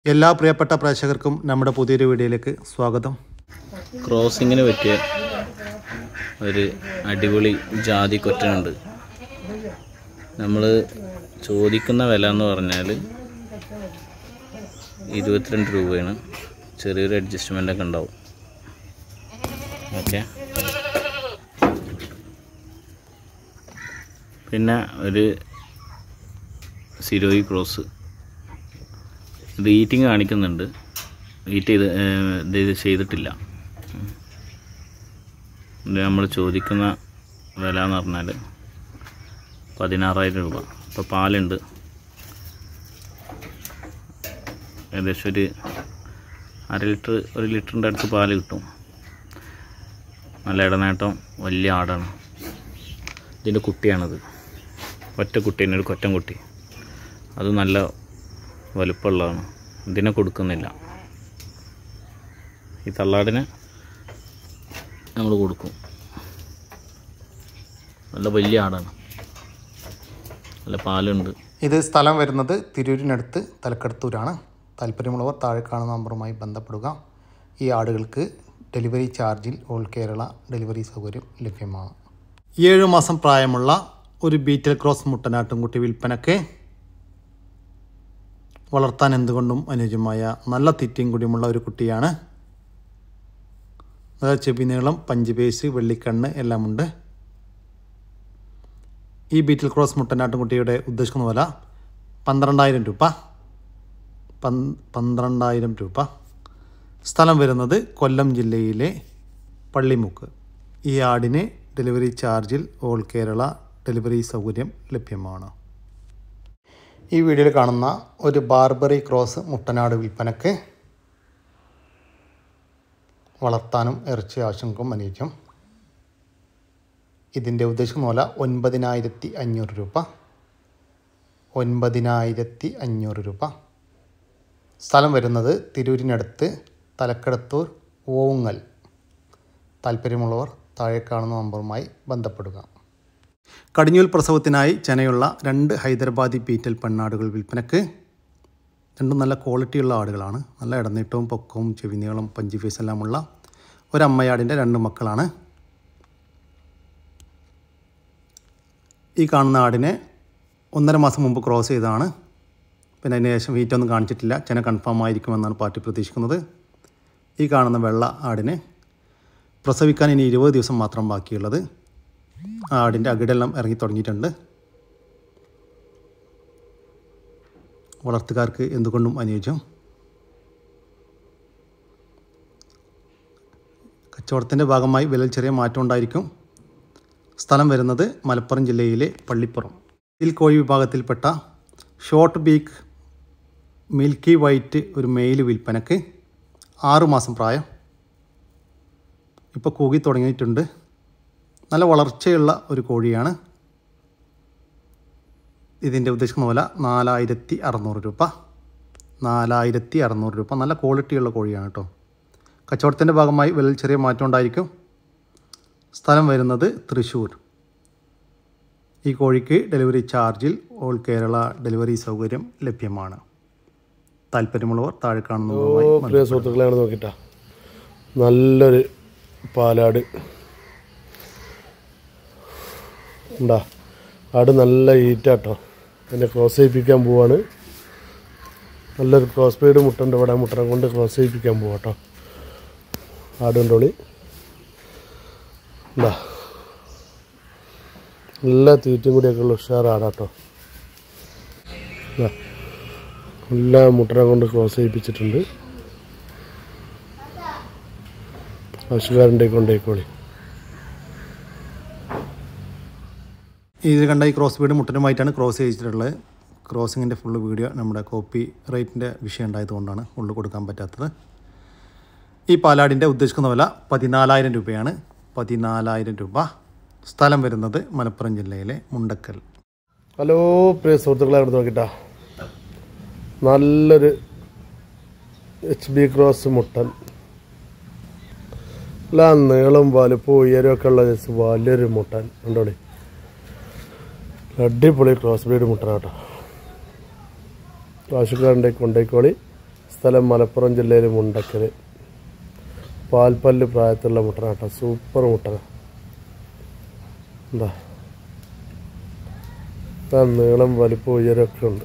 എല്ലാ പ്രിയപ്പെട്ട പ്രേക്ഷകർക്കും നമ്മുടെ പുതിയൊരു വീഡിയോയിലേക്ക് സ്വാഗതം ക്രോസിങ്ങിന് പറ്റിയ ഒരു അടിപൊളി ജാതി കൊറ്റനുണ്ട് നമ്മൾ ചോദിക്കുന്ന വില എന്ന് പറഞ്ഞാൽ ഇരുപത്തിരണ്ട് രൂപയാണ് ചെറിയൊരു അഡ്ജസ്റ്റ്മെൻ്റ് ഒക്കെ ഉണ്ടാവും ഓക്കെ പിന്നെ ഒരു സിരോയി ക്രോസ് ഇത് ഈറ്റിംഗ് കാണിക്കുന്നുണ്ട് ഈറ്റ് ചെയ്ത് ഏഹ്, ഇത് ഇത് ചെയ്തിട്ടില്ല ഇത് നമ്മൾ ചോദിക്കുന്ന വില എന്ന് പറഞ്ഞാൽ പതിനാറായിരം രൂപ ഇപ്പോൾ പാലുണ്ട് ഏകദേശം ഒരു അര ലിറ്റർ ഒരു ലിറ്ററിൻ്റെ അടുത്ത് പാല് കിട്ടും നല്ല ഇടനേട്ടം വലിയ ആടാണ് ഇതിൻ്റെ കുട്ടിയാണിത് ഒറ്റ കുട്ടി തന്നെ ഒരു കൊറ്റൻ കുട്ടി അത് നല്ല വലുപ്പമുള്ളതാണ് ഇതിനെ കൊടുക്കുന്നില്ല ഈ തള്ളാടിനെ നമ്മൾ കൊടുക്കും നല്ല വലിയ ആടാണ് നല്ല പാലുണ്ട് ഇത് സ്ഥലം വരുന്നത് തിരൂരിനടുത്ത് തലക്കടത്തൂരാണ് താല്പര്യമുള്ളവർ താഴെ കാണുന്ന നമ്പറുമായി ബന്ധപ്പെടുക ഈ ആടുകൾക്ക് ഡെലിവറി ചാർജിൽ ഓൾ കേരള ഡെലിവറി സൗകര്യം ലഭ്യമാണ് ഏഴു മാസം പ്രായമുള്ള ഒരു ബീറ്റൽ ക്രോസ് മുട്ടനാട്ടുംകുട്ടി വിൽപ്പനയ്ക്ക് വളർത്താൻ എന്തുകൊണ്ടും അനുയോജ്യമായ നല്ല തീറ്റയും കൂടിയുമുള്ള ഒരു കുട്ടിയാണ് അതായത് ചെവി നീളം പഞ്ച് വെള്ളിക്കണ്ണ് എല്ലാമുണ്ട് ഈ ബീറ്റിൽ ക്രോസ് മുട്ടനാട്ടുംകുട്ടിയുടെ ഉദ്ദേശിക്കുന്ന വില പന്ത്രണ്ടായിരം രൂപ പന്- പന്ത്രണ്ടായിരം രൂപ സ്ഥലം വരുന്നത് കൊല്ലം ജില്ലയിലെ പള്ളിമുക്ക് ഈ ആടിന് ഡെലിവറി ചാർജിൽ ഓൾ കേരള ഡെലിവറി സൗകര്യം ലഭ്യമാണ് ഈ വീഡിയോയിൽ കാണുന്ന ഒരു ബാർബറി ക്രോസ് മുട്ടനാട് വിൽപ്പനക്ക് വളർത്താനും ഇറച്ചി ആവശ്യങ്ങൾക്കും അനുയോജ്യം ഇതിൻ്റെ ഉദ്ദേശിക്കുന്ന വില ഒൻപതിനായിരത്തി അഞ്ഞൂറ് രൂപ ഒൻപതിനായിരത്തി അഞ്ഞൂറ് രൂപ സ്ഥലം വരുന്നത് തിരൂരിനടുത്ത് തലക്കടത്തൂർ ഓങ്ങൽ താല്പര്യമുള്ളവർ താഴെ കാണുന്ന നമ്പറുമായി ബന്ധപ്പെടുക കടിഞ്ഞൂൽ പ്രസവത്തിനായി ചെനയുള്ള രണ്ട് ഹൈദരാബാദി ബീറ്റൽ പെണ്ണാടുകൾ വിൽപ്പനക്ക് രണ്ടും നല്ല ക്വാളിറ്റിയുള്ള ആടുകളാണ് നല്ല ഇടനീട്ടവും പൊക്കവും ചെവിനീളം പഞ്ചി ഫേസ് എല്ലാമുള്ള ഒരമ്മയാടിൻ്റെ രണ്ട് മക്കളാണ് ഈ കാണുന്ന ആടിനെ ഒന്നര മാസം മുമ്പ് ക്രോസ് ചെയ്തതാണ് പിന്നെ അതിന് ശേഷം വെയിറ്റൊന്നും കാണിച്ചിട്ടില്ല ചെന കൺഫേം ആയിരിക്കുമെന്നാണ് പാർട്ടി പ്രതീക്ഷിക്കുന്നത് ഈ കാണുന്ന വെള്ള ആടിനെ പ്രസവിക്കാൻ ഇനി ഇരുപത് ദിവസം മാത്രം ബാക്കിയുള്ളത് ആ ആടിൻ്റെ അകിടെല്ലാം ഇറങ്ങി തുടങ്ങിയിട്ടുണ്ട് വളർത്തുകാർക്ക് എന്തുകൊണ്ടും അനുയോജ്യം കച്ചവടത്തിൻ്റെ ഭാഗമായി വിലയിൽ ചെറിയ മാറ്റം ഉണ്ടായിരിക്കും സ്ഥലം വരുന്നത് മലപ്പുറം ജില്ലയിലെ പള്ളിപ്പുറം ഇതിൽ കോഴി വിഭാഗത്തിൽപ്പെട്ട ഷോർട്ട് ബീക്ക് മിൽക്കി വൈറ്റ് ഒരു മെയിൽ വിൽപ്പനക്ക് ആറ് മാസം പ്രായം ഇപ്പോൾ കൂകി തുടങ്ങിയിട്ടുണ്ട് നല്ല വളർച്ചയുള്ള ഒരു കോഴിയാണ് ഇതിൻ്റെ ഉദ്ദേശിക്കുന്ന വില നാലായിരത്തി അറുന്നൂറ് രൂപ നാലായിരത്തി അറുന്നൂറ് രൂപ നല്ല ക്വാളിറ്റിയുള്ള കോഴിയാണ് കേട്ടോ കച്ചവടത്തിൻ്റെ ഭാഗമായി വിലയിൽ ചെറിയ മാറ്റം ഉണ്ടായിരിക്കും സ്ഥലം വരുന്നത് തൃശ്ശൂർ ഈ കോഴിക്ക് ഡെലിവറി ചാർജിൽ ഓൾ കേരള ഡെലിവറി സൗകര്യം ലഭ്യമാണ് താല്പര്യമുള്ളവർ താഴെ കാണുന്നതുമായി പ്രിയ സുഹൃത്തുക്കളെയാണ് നോക്കിട്ടാ നല്ലൊരു പാലാട് ഉണ്ടാ ആട് നല്ല ഈറ്റാട്ടോ എന്നെ ക്രോസ് ചെയ്യിപ്പിക്കാൻ പോവാണ് നല്ലൊരു ക്രോസ് പീഡ് മുട്ടുണ്ട് ഇവിടെ മുട്ടനെ കൊണ്ട് ക്രോസ് ചെയ്യിപ്പിക്കാൻ പോവാട്ടോ ആടുണ്ടോളി ഉണ്ടാ നല്ല തീറ്റയും കൂടിയൊക്കെ ഉള്ള ഉഷാറാടാട്ടോ ഇതാ എല്ലാ മുട്ടനെ കൊണ്ട് ക്രോസ് ചെയ്യിപ്പിച്ചിട്ടുണ്ട് ആവശ്യക്കാരൻ്റെ കൊണ്ടേക്കോളി ഇതിൽ കണ്ട ഈ ക്രോസ് ബീഡ് മുട്ടനുമായിട്ടാണ് ക്രോസ് ചെയ്തിട്ടുള്ളത് ക്രോസിങ്ങിൻ്റെ ഫുള്ള് വീഡിയോ നമ്മുടെ കോപ്പി റേറ്റിൻ്റെ വിഷയം ഉണ്ടായതുകൊണ്ടാണ് ഉള്ളിൽ കൊടുക്കാൻ പറ്റാത്തത് ഈ പാലാടിൻ്റെ ഉദ്ദേശിക്കുന്ന വില പതിനാലായിരം രൂപയാണ് പതിനാലായിരം രൂപ സ്ഥലം വരുന്നത് മലപ്പുറം ജില്ലയിലെ മുണ്ടക്കൽ ഹലോ പ്രിയ സുഹൃത്തുക്കളെ അവിടെ നോക്കിട്ടാ നല്ലൊരു എച്ച് ബി ക്രോസ് മുട്ടൻ എല്ലാ നീളം വലുപ്പവും ഉയരമൊക്കെ ഉള്ള ജസ്റ്റ് വലിയൊരു മുട്ടൻ ഉണ്ടോളി അടിപൊളി ക്രോസ് ബ്രീഡ് മുട്ടനാട്ടോ ആവശ്യക്കാരൻ്റെ കൊണ്ടേക്കോളി സ്ഥലം മലപ്പുറം ജില്ലയിൽ മുണ്ടക്കൽ പാൽപ്പല്ല് പ്രായത്തിലുള്ള മുട്ടനാട്ടോ സൂപ്പർ മുട്ടന എന്താ ഇതാ നീളം വലിപ്പം ഉയരമൊക്കെ ഉണ്ട്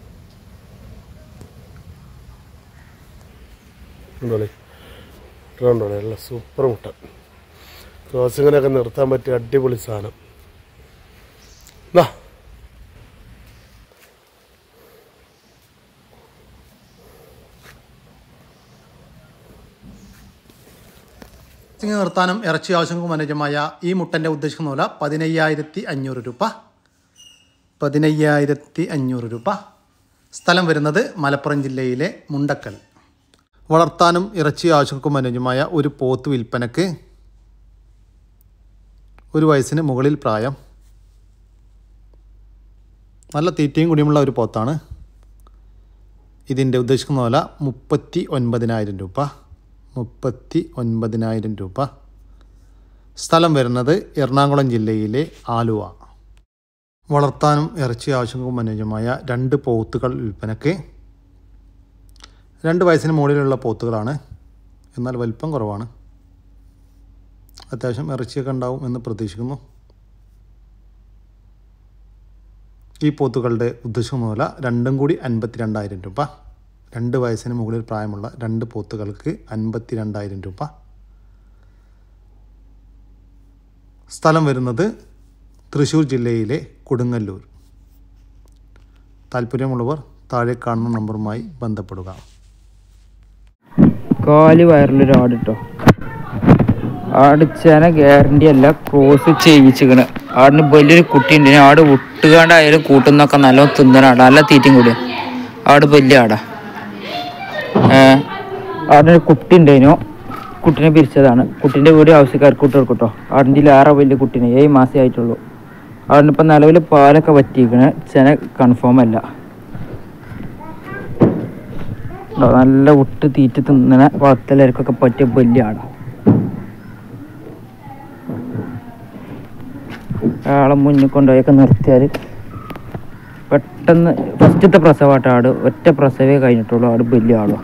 ഉണ്ടോളി ഉണ്ടോളി നല്ല സൂപ്പർ മുട്ട ക്രോസിങ്ങിനൊക്കെ നിർത്താൻ പറ്റിയ അടിപൊളി സാധനം എന്നാ ഇറച്ചി നിർത്താനും ഇറച്ചി ആവശ്യങ്ങൾക്കും അനുയോജ്യമായ ഈ മുട്ടൻ്റെ ഉദ്ദേശിക്കുന്ന വില പതിനയ്യായിരത്തി അഞ്ഞൂറ് രൂപ പതിനയ്യായിരത്തി അഞ്ഞൂറ് രൂപ സ്ഥലം വരുന്നത് മലപ്പുറം ജില്ലയിലെ മുണ്ടക്കൽ വളർത്താനും ഇറച്ചി ആവശ്യങ്ങൾക്കും അനുയോജ്യമായ ഒരു പോത്ത് വിൽപ്പനക്ക് ഒരു വയസ്സിന് മുകളിൽ പ്രായം നല്ല തീറ്റയും കുടിയുമുള്ള ഒരു പോത്താണ് ഇതിൻ്റെ ഉദ്ദേശിക്കുന്ന വില മുപ്പത്തി ഒൻപതിനായിരം രൂപ മുപ്പത്തി ഒൻപതിനായിരം രൂപ സ്ഥലം വരുന്നത് എറണാകുളം ജില്ലയിലെ ആലുവ വളർത്താനും ഇറച്ചി ആവശ്യങ്ങൾക്കും അനുയോജ്യമായ രണ്ട് പോത്തുകൾ വിൽപ്പനയ്ക്ക് രണ്ട് വയസ്സിന് മുകളിലുള്ള പോത്തുകളാണ് എന്നാൽ വലിപ്പം കുറവാണ് അത്യാവശ്യം ഇറച്ചിയൊക്കെ ഉണ്ടാവും എന്ന് പ്രതീക്ഷിക്കുന്നു ഈ പോത്തുകളുടെ ഉദ്ദേശിക്കുന്ന വില രണ്ടും കൂടി അൻപത്തി രണ്ടായിരം രൂപ രണ്ട് വയസ്സിന് മുകളിൽ പ്രായമുള്ള രണ്ട് പോത്തുകൾക്ക് അൻപത്തി രണ്ടായിരം രൂപ സ്ഥലം വരുന്നത് തൃശ്ശൂർ ജില്ലയിലെ കൊടുങ്ങല്ലൂർ താല്പര്യമുള്ളവർ താഴെ കാണുന്ന നമ്പറുമായി ബന്ധപ്പെടുക കാല് വയറിലൊരു ആട് കേട്ടോ ആടിച്ചാന ഗ്യാരണ്ടി അല്ല ക്രോസ് ചെയ്യിച്ചിക്കണ് ആടിന് വലിയൊരു കുട്ടി ഉണ്ട് ആട് വിട്ടുകാണ്ടായാലും കൂട്ടുന്നൊക്കെ നല്ല തിന്നനാടാ നല്ല തീറ്റയും കൂടിയ ആട് വലിയ ആടാ ഏഹ് ആടിനൊരു കുട്ടി ഉണ്ടായിനോ കുട്ടീനെ പിരിച്ചതാണ് കുട്ടീൻ്റെ വീട് ആവശ്യക്കാർക്ക് വിട്ട് കൊടുക്കും കേട്ടോ ആടിൻ്റെ ഏറെ വലിയ കുട്ടീനെ ഏഴ് മാസേ ആയിട്ടുള്ളൂ ആടിനിപ്പോൾ നിലവിൽ പാലൊക്കെ പറ്റിയിരിക്കണ് ചെന കൺഫേം അല്ല ഉണ്ടോ? നല്ല വിട്ട് തീറ്റ തിന്നണ വളർത്തലർക്കൊക്കെ പറ്റിയ വലിയ ആടാ ആളെ മുന്നിൽ കൊണ്ടുപോയൊക്കെ നിർത്തിയാൽ പെട്ടെന്ന് ഫസ്റ്റത്തെ പ്രസവമായിട്ട് ആട് ഒറ്റ പ്രസവേ കഴിഞ്ഞിട്ടുള്ളൂ ആട് വലിയ ആളോ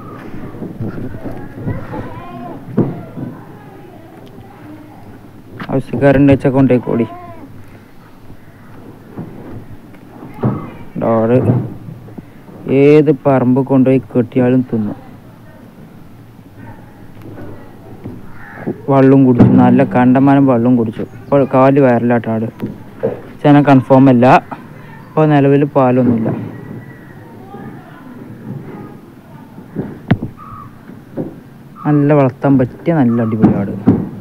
ആവശ്യക്കാരുണ്ട് വെച്ചാൽ കൊണ്ടേക്കോടി ആട് ഏത് പറമ്പ് കൊണ്ടുപോയി കെട്ടിയാലും തിന്നും കു- വെള്ളം കുടിച്ചു നല്ല കണ്ടമാനം വെള്ളം കുടിച്ചു ഇപ്പോൾ കാല് വയറിലാട്ടാട് ചെന കൺഫേം അല്ല ഇപ്പോൾ നിലവിൽ പാലൊന്നുമില്ല നല്ല വളർത്താൻ പറ്റിയ നല്ല അടിപൊളി ആട്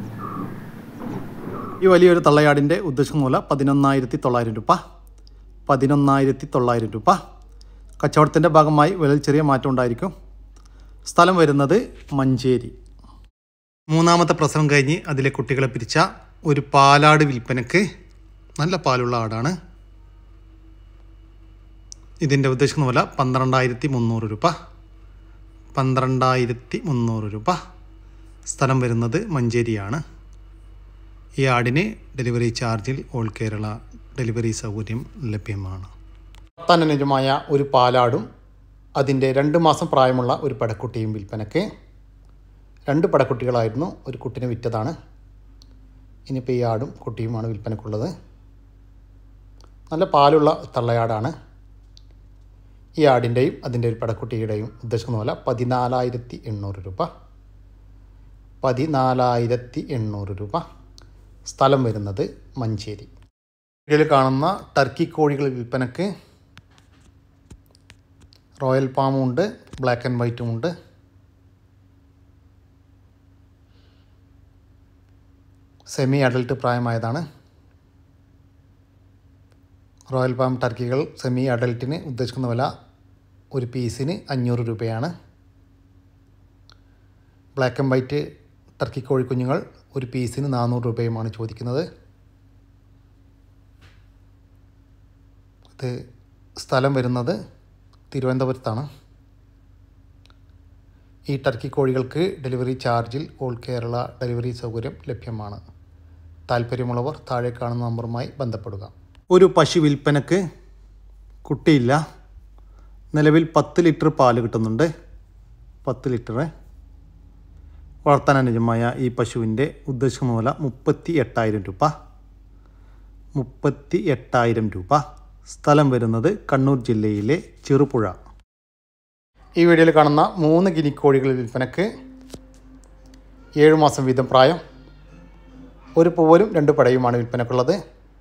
ഈ വലിയൊരു തള്ളയാടിൻ്റെ ഉദ്ദേശിക്കുന്ന വില പതിനൊന്നായിരത്തി തൊള്ളായിരം രൂപ പതിനൊന്നായിരത്തി തൊള്ളായിരം രൂപ കച്ചവടത്തിൻ്റെ ഭാഗമായി വിലയിൽ ചെറിയ മാറ്റം ഉണ്ടായിരിക്കും സ്ഥലം വരുന്നത് മഞ്ചേരി മൂന്നാമത്തെ പ്രസവം കഴിഞ്ഞ് അതിലെ കുട്ടികളെ പിരിച്ച ഒരു പാലാട് വിൽപ്പനക്ക് നല്ല പാലുള്ള ആടാണ് ഇതിൻ്റെ ഉദ്ദേശിക്കുന്ന വില പന്ത്രണ്ടായിരത്തി മുന്നൂറ് രൂപ പന്ത്രണ്ടായിരത്തി മുന്നൂറ് രൂപ സ്ഥലം വരുന്നത് മഞ്ചേരിയാണ് ഈ ആടിന് ഡെലിവറി ചാർജിൽ ഓൾ കേരള ഡെലിവറി സൗകര്യം ലഭ്യമാണ് തന്നനുജമായ ഒരു പാലാടും അതിൻ്റെ രണ്ട് മാസം പ്രായമുള്ള ഒരു പടക്കുട്ടിയും വിൽപ്പനയ്ക്ക് രണ്ട് പടക്കുട്ടികളായിരുന്നു ഒരു കുട്ടിനെ വിറ്റതാണ് ഇനിയിപ്പോൾ ഈ ആടും കുട്ടിയുമാണ് വിൽപ്പനക്കുള്ളത് നല്ല പാലുള്ള തള്ളയാടാണ് ഈ ആടിൻ്റെയും അതിൻ്റെ ഒരു പടക്കുട്ടിയുടെയും ഉദ്ദേശിക്കുന്ന പോലെ പതിനാലായിരത്തി എണ്ണൂറ് രൂപ പതിനാലായിരത്തി എണ്ണൂറ് രൂപ സ്ഥലം വരുന്നത് മഞ്ചേരി ഇതിൽ കാണുന്ന ടർക്കി കോഴികൾ വിൽപ്പനക്ക് റോയൽ പാമും ഉണ്ട് ബ്ലാക്ക് ആൻഡ് വൈറ്റും ഉണ്ട് സെമി അഡൽട്ട് പ്രായമായതാണ് റോയൽ പാം ടർക്കികൾ സെമി അഡൽട്ടിന് ഉദ്ദേശിക്കുന്ന വില ഒരു പീസിന് അഞ്ഞൂറ് രൂപയാണ് ബ്ലാക്ക് ആൻഡ് വൈറ്റ് ടർക്കി കോഴിക്കുഞ്ഞുങ്ങൾ ഒരു പീസിന് നാനൂറ് രൂപയുമാണ് ചോദിക്കുന്നത് ഇത് സ്ഥലം വരുന്നത് തിരുവനന്തപുരത്താണ് ഈ ടർക്കി കോഴികൾക്ക് ഡെലിവറി ചാർജിൽ ഓൾ കേരള ഡെലിവറി സൗകര്യം ലഭ്യമാണ് താല്പര്യമുള്ളവർ താഴെ കാണുന്ന നമ്പറുമായി ബന്ധപ്പെടുക ഒരു പശു വിൽപ്പനക്ക് കുട്ടിയില്ല നിലവിൽ പത്ത് ലിറ്റർ പാല് കിട്ടുന്നുണ്ട് പത്ത് ലിറ്റർ വളർത്താൻ അനുയോജ്യമായ ഈ പശുവിൻ്റെ ഉദ്ദേശിക്കുന്ന വില മുപ്പത്തി എട്ടായിരം രൂപ മുപ്പത്തി എട്ടായിരം രൂപ സ്ഥലം വരുന്നത് കണ്ണൂർ ജില്ലയിലെ ചെറുപുഴ ഈ വീഡിയോയിൽ കാണുന്ന മൂന്ന് ഗിനിക്കോഴികൾ വിൽപ്പനക്ക് ഏഴ് മാസം വീതം പ്രായം ഒരു പൂവലും രണ്ട് പടയുമാണ് വിൽപ്പനക്കുള്ളത്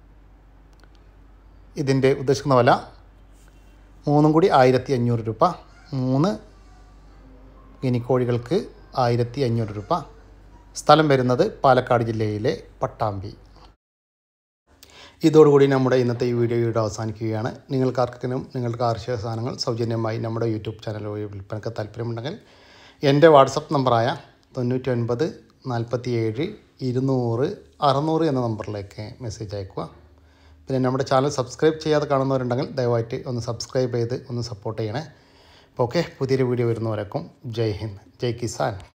ഇതിൻ്റെ ഉദ്ദേശിക്കുന്ന വില മൂന്നും കൂടി ആയിരത്തി അഞ്ഞൂറ് രൂപ മൂന്ന് ഗിനിക്കോഴികൾക്ക് ആയിരത്തി അഞ്ഞൂറ് രൂപ സ്ഥലം വരുന്നത് പാലക്കാട് ജില്ലയിലെ പട്ടാമ്പി ഇതോടുകൂടി നമ്മുടെ ഇന്നത്തെ ഈ വീഡിയോ ഇവിടെ അവസാനിക്കുകയാണ് നിങ്ങൾക്ക് ആർക്കെങ്കിലും നിങ്ങളുടെ കാർഷിക സാധനങ്ങൾ സൗജന്യമായി നമ്മുടെ യൂട്യൂബ് ചാനൽ വഴി വിൽപ്പനക്ക് താല്പര്യമുണ്ടെങ്കിൽ എൻ്റെ വാട്സപ്പ് നമ്പറായ തൊണ്ണൂറ്റി ഒൻപത് നാൽപ്പത്തി ഏഴ് ഇരുന്നൂറ് അറുന്നൂറ് എന്ന നമ്പറിലേക്ക് മെസ്സേജ് അയക്കുക പിന്നെ നമ്മുടെ ചാനൽ സബ്സ്ക്രൈബ് ചെയ്യാതെ കാണുന്നവരുണ്ടെങ്കിൽ ദയവായിട്ട് ഒന്ന് സബ്സ്ക്രൈബ് ചെയ്ത് ഒന്ന് സപ്പോർട്ട് ചെയ്യണേ അപ്പോൾ ഓക്കെ പുതിയൊരു വീഡിയോ വരുന്നവരേക്കും ജയ് ഹിന്ദ് ജയ് കിസാൻ